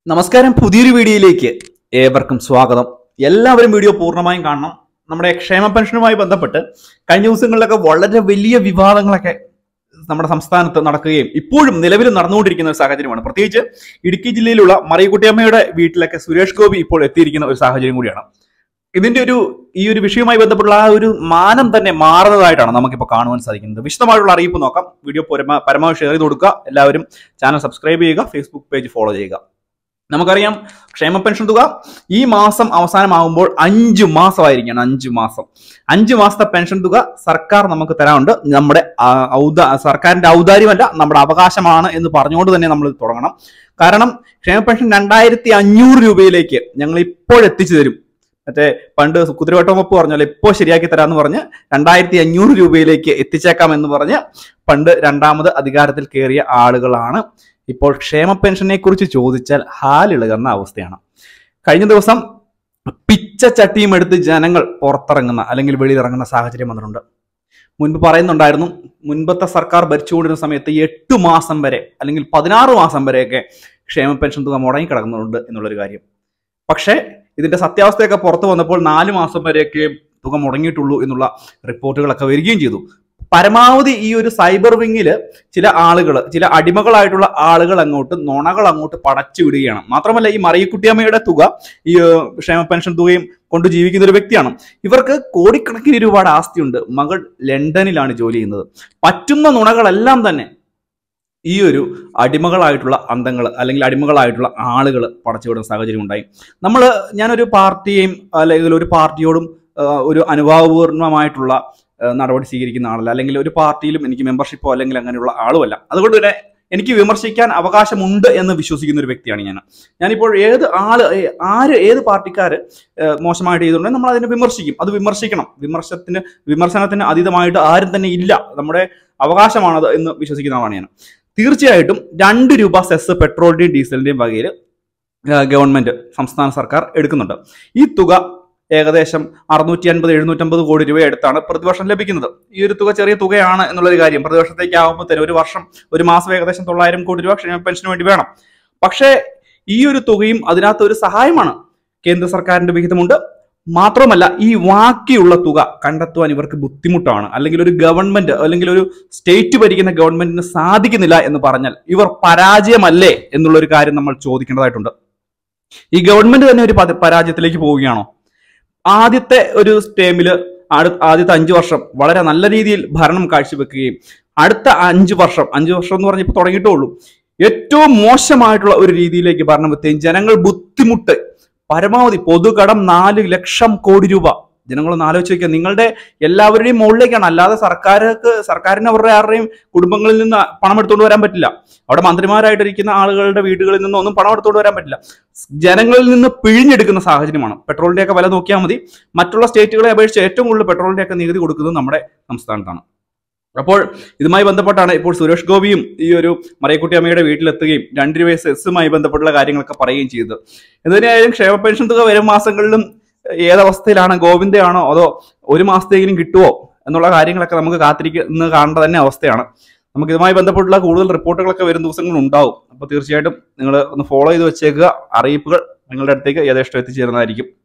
നമസ്കാരം പുതിയൊരു വീഡിയോയിലേക്ക് ഏവർക്കും സ്വാഗതം എല്ലാവരും വീഡിയോ പൂർണ്ണമായും കാണണം നമ്മുടെ ക്ഷേമ പെൻഷനുമായി ബന്ധപ്പെട്ട് കഴിഞ്ഞ ദിവസങ്ങളിലൊക്കെ വളരെ വലിയ വിവാദങ്ങളൊക്കെ നമ്മുടെ സംസ്ഥാനത്ത് നടക്കുകയും ഇപ്പോഴും നിലവിൽ നടന്നുകൊണ്ടിരിക്കുന്ന ഒരു സാഹചര്യമാണ് പ്രത്യേകിച്ച് ഇടുക്കി ജില്ലയിലുള്ള മറിയക്കുട്ടിയമ്മയുടെ വീട്ടിലൊക്കെ സുരേഷ് ഗോപി ഇപ്പോൾ എത്തിയിരിക്കുന്ന ഒരു സാഹചര്യം കൂടിയാണ് ഇതിന്റെ ഒരു ഈ ഒരു വിഷയവുമായി ബന്ധപ്പെട്ടുള്ള ആ ഒരു മാനം തന്നെ മാറുന്നതായിട്ടാണ് നമുക്കിപ്പോൾ കാണുവാൻ സാധിക്കുന്നത് വിശദമായിട്ടുള്ള അറിയിപ്പ് നോക്കാം വീഡിയോ പരമ- പരമാവധി ഷെയർ ചെയ്ത് കൊടുക്കുക എല്ലാവരും ചാനൽ സബ്സ്ക്രൈബ് ചെയ്യുക ഫേസ്ബുക്ക് പേജ് ഫോളോ ചെയ്യുക നമുക്കറിയാം ക്ഷേമ പെൻഷൻ തുക ഈ മാസം അവസാനമാകുമ്പോൾ അഞ്ചു മാസമായിരിക്കണം അഞ്ചു മാസം അഞ്ചു മാസത്തെ പെൻഷൻ തുക സർക്കാർ നമുക്ക് തരാറുണ്ട് നമ്മുടെ ആ, ഔദാ സർക്കാരിന്റെ ഔദാര്യമല്ല നമ്മുടെ അവകാശമാണ് എന്ന് പറഞ്ഞുകൊണ്ട് തന്നെ നമ്മൾ ഇത് തുടങ്ങണം കാരണം ക്ഷേമ പെൻഷൻ രണ്ടായിരത്തി അഞ്ഞൂറ് രൂപയിലേക്ക് ഞങ്ങൾ ഇപ്പോൾ എത്തിച്ചു തരും മറ്റേ പണ്ട് കുതിരവട്ടമപ്പ് പറഞ്ഞല്ലോ ഇപ്പോൾ ശരിയാക്കി തരാമെന്ന് പറഞ്ഞ് രണ്ടായിരത്തി അഞ്ഞൂറ് രൂപയിലേക്ക് എത്തിച്ചേക്കാം എന്ന് പറഞ്ഞ് പണ്ട് രണ്ടാമത് അധികാരത്തിൽ കയറിയ ആളുകളാണ് ഇപ്പോൾ ക്ഷേമ പെൻഷനെ കുറിച്ച് ചോദിച്ചാൽ ഹാലിളകുന്ന അവസ്ഥയാണ് കഴിഞ്ഞ ദിവസം പിച്ച ചട്ടിയും എടുത്ത് ജനങ്ങൾ പുറത്തിറങ്ങുന്ന അല്ലെങ്കിൽ വെളിയിലിറങ്ങുന്ന സാഹചര്യം വന്നിട്ടുണ്ട് മുൻപ് പറയുന്നുണ്ടായിരുന്നു മുൻപത്തെ സർക്കാർ ഭരിച്ചുകൊണ്ടിരുന്ന സമയത്ത് എട്ട് മാസം വരെ അല്ലെങ്കിൽ പതിനാറ് മാസം വരെയൊക്കെ ക്ഷേമ പെൻഷൻ തുക മുടങ്ങി കിടക്കുന്നുണ്ട് എന്നുള്ളൊരു കാര്യം പക്ഷേ ഇതിന്റെ സത്യാവസ്ഥയൊക്കെ പുറത്തു വന്നപ്പോൾ നാല് മാസം വരെയൊക്കെ തുക മുടങ്ങിയിട്ടുള്ളൂ എന്നുള്ള റിപ്പോർട്ടുകളൊക്കെ വരികയും ചെയ്തു പരമാവധി ഈ ഒരു സൈബർ വിങ്ങില് ചില ആളുകൾ ചില അടിമകളായിട്ടുള്ള ആളുകൾ അങ്ങോട്ട് നുണകൾ അങ്ങോട്ട് പടച്ചു വിടുകയാണ് മാത്രമല്ല ഈ മറിയക്കുട്ടിയമ്മയുടെ തുക ഈ ഏഹ്, ക്ഷേമ പെൻഷൻ തുകയും കൊണ്ട് ജീവിക്കുന്ന ഒരു വ്യക്തിയാണ് ഇവർക്ക് കോടിക്കണക്കിന് രൂപയുടെ ആസ്തിയുണ്ട് മകൾ ലണ്ടനിലാണ് ജോലി ചെയ്യുന്നത് പറ്റുന്ന നുണകളെല്ലാം തന്നെ ഈ ഒരു അടിമകളായിട്ടുള്ള അന്തങ്ങൾ അല്ലെങ്കിൽ അടിമകളായിട്ടുള്ള ആളുകൾ പടച്ചുവിടുന്ന സാഹചര്യം ഉണ്ടായി നമ്മൾ ഞാനൊരു പാർട്ടിയെയും അല്ലെങ്കിൽ ഒരു പാർട്ടിയോടും ആ, ഒരു അനുഭാവപൂർണമായിട്ടുള്ള ആ, നടപടി സ്വീകരിക്കുന്ന ആളല്ല അല്ലെങ്കിൽ ഒരു പാർട്ടിയിലും എനിക്ക് മെമ്പർഷിപ്പോ അല്ലെങ്കിൽ അങ്ങനെയുള്ള ആളുമല്ല അതുകൊണ്ട് തന്നെ എനിക്ക് വിമർശിക്കാൻ അവകാശമുണ്ട് എന്ന് വിശ്വസിക്കുന്ന ഒരു വ്യക്തിയാണ് ഞാൻ ഞാനിപ്പോൾ ഏത് ആള് ഏ- ആര് ഏത് പാർട്ടിക്കാര് ഏഹ്, മോശമായിട്ട് ചെയ്തിട്ടുണ്ടെങ്കിൽ നമ്മൾ അതിനെ വിമർശിക്കും അത് വിമർശിക്കണം വിമർശനത്തിന് വിമർശനത്തിന് അതീതമായിട്ട് ആരും തന്നെ ഇല്ല നമ്മുടെ അവകാശമാണത് എന്ന് വിശ്വസിക്കുന്ന ആളാണ് ഞാൻ തീർച്ചയായിട്ടും രണ്ട് രൂപ സെസ് പെട്രോളിന്റെയും ഡീസലിന്റെയും വകയിൽ ഗവൺമെന്റ് സംസ്ഥാന സർക്കാർ എടുക്കുന്നുണ്ട് ഈ തുക ഏകദേശം അറുന്നൂറ്റി അൻപത് എഴുന്നൂറ്റമ്പത് കോടി രൂപ അടുത്താണ് പ്രതിവർഷം ലഭിക്കുന്നത് ഈ ഒരു തുക ചെറിയ തുകയാണ് എന്നുള്ളൊരു കാര്യം പ്രതിവർഷത്തേക്ക് ആകുമ്പോൾ തന്നെ ഒരു വർഷം ഒരു മാസം ഏകദേശം തൊള്ളായിരം കോടി രൂപ ക്ഷേമ പെൻഷന് വേണ്ടി വേണം പക്ഷേ ഈ ഒരു തുകയും അതിനകത്ത് ഒരു സഹായമാണ് കേന്ദ്ര സർക്കാരിന്റെ വിഹിതമുണ്ട് മാത്രമല്ല ഈ ബാക്കിയുള്ള തുക കണ്ടെത്തുവാൻ ഇവർക്ക് ബുദ്ധിമുട്ടാണ് അല്ലെങ്കിൽ ഒരു ഗവൺമെന്റ് അല്ലെങ്കിൽ ഒരു സ്റ്റേറ്റ് ഭരിക്കുന്ന ഗവൺമെന്റിന് സാധിക്കുന്നില്ല എന്ന് പറഞ്ഞാൽ ഇവർ പരാജയമല്ലേ എന്നുള്ള ഒരു കാര്യം നമ്മൾ ചോദിക്കേണ്ടതായിട്ടുണ്ട് ഈ ഗവൺമെന്റ് തന്നെ ഒരു പത- പരാജയത്തിലേക്ക് പോവുകയാണോ ആദ്യത്തെ ഒരു ടേമില് അടുത്ത ആദ്യത്തെ അഞ്ചു വർഷം വളരെ നല്ല രീതിയിൽ ഭരണം കാഴ്ചവെക്കുകയും അടുത്ത അഞ്ചു വർഷം അഞ്ചു വർഷം എന്ന് പറഞ്ഞപ്പോൾ തുടങ്ങിയിട്ടേ ഉള്ളൂ ഏറ്റവും മോശമായിട്ടുള്ള ഒരു രീതിയിലേക്ക് ഭരണം എത്തുകയും ജനങ്ങൾ ബുദ്ധിമുട്ട് പരമാവധി പൊതുകടം നാല് ലക്ഷം കോടി രൂപ ജനങ്ങളൊന്ന് ആലോചിച്ച് നോക്കുക നിങ്ങളുടെ എല്ലാവരുടെയും മുകളിലേക്കാണ് അല്ലാതെ സർക്കാർക്ക് സർക്കാരിന് അവരുടെ ആരുടെയും കുടുംബങ്ങളിൽ നിന്ന് പണം എടുത്തുകൊണ്ട് വരാൻ പറ്റില്ല അവിടെ മന്ത്രിമാരായിട്ടിരിക്കുന്ന ആളുകളുടെ വീടുകളിൽ നിന്നും ഒന്നും പണം എടുത്തുകൊണ്ട് വരാൻ പറ്റില്ല ജനങ്ങളിൽ നിന്ന് പിഴിഞ്ഞെടുക്കുന്ന സാഹചര്യമാണ് പെട്രോളിന്റെ ഒക്കെ വില നോക്കിയാൽ മതി മറ്റുള്ള സ്റ്റേറ്റുകളെ അപേക്ഷിച്ച് ഏറ്റവും കൂടുതൽ പെട്രോളിന്റെ ഒക്കെ നികുതി കൊടുക്കുന്നത് നമ്മുടെ സംസ്ഥാനത്താണ് അപ്പോൾ ഇതുമായി ബന്ധപ്പെട്ടാണ് ഇപ്പോൾ സുരേഷ് ഗോപിയും ഈ ഒരു മറിയക്കുട്ടി അമ്മയുടെ വീട്ടിലെത്തുകയും രണ്ട് രൂപ സെസ്സുമായി ബന്ധപ്പെട്ടുള്ള കാര്യങ്ങളൊക്കെ പറയുകയും ചെയ്തത് എന്തിനായാലും ക്ഷേമ പെൻഷൻ തുക വരും മാസങ്ങളിലും ഏതവസ്ഥയിലാണ് ഗോവിന്ദയാണോ അതോ ഒരു മാസത്തേക്കിനും കിട്ടുമോ എന്നുള്ള കാര്യങ്ങളൊക്കെ നമുക്ക് കാത്തിരിക്കുന്ന കാണേണ്ട തന്നെ അവസ്ഥയാണ് നമുക്ക് ഇതുമായി ബന്ധപ്പെട്ടുള്ള കൂടുതൽ റിപ്പോർട്ടുകളൊക്കെ വരും ദിവസങ്ങളിൽ ഉണ്ടാവും അപ്പോൾ തീർച്ചയായിട്ടും നിങ്ങൾ ഒന്ന് ഫോളോ ചെയ്ത് വെച്ചേക്കുക അറിയിപ്പുകൾ നിങ്ങളുടെ അടുത്തേക്ക് യഥേഷ്ടം എത്തിച്ചേരുന്നതായിരിക്കും